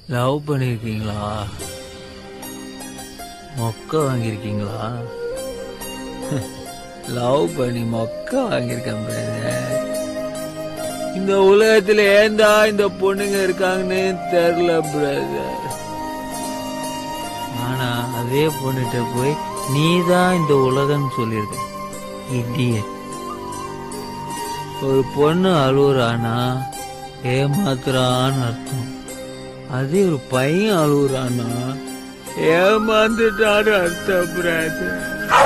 love பண்ணிருக்கீங்களா மொக்க வாங்கியிருக்கீங்களா லவ் பண்ணி மொக்க வாங்கியிருக்கேன் பிரதர் இந்த உலகத்துல ஏந்தா இந்த பொண்ணுங்க இருக்காங்கன்னு தெரியல பிரதர் ஆனா அதே பொண்ணுகிட்ட போய் நீதான் இந்த உலகம்னு சொல்லியிருக்க இடியட் ஒரு பொண்ணு அழுகுறானா ஏமாத்துறான்னு அர்த்தம் அதே ஒரு பையன் அழுகுறானா ஏமாந்துட்டான்னு அர்த்தம் பிரதர்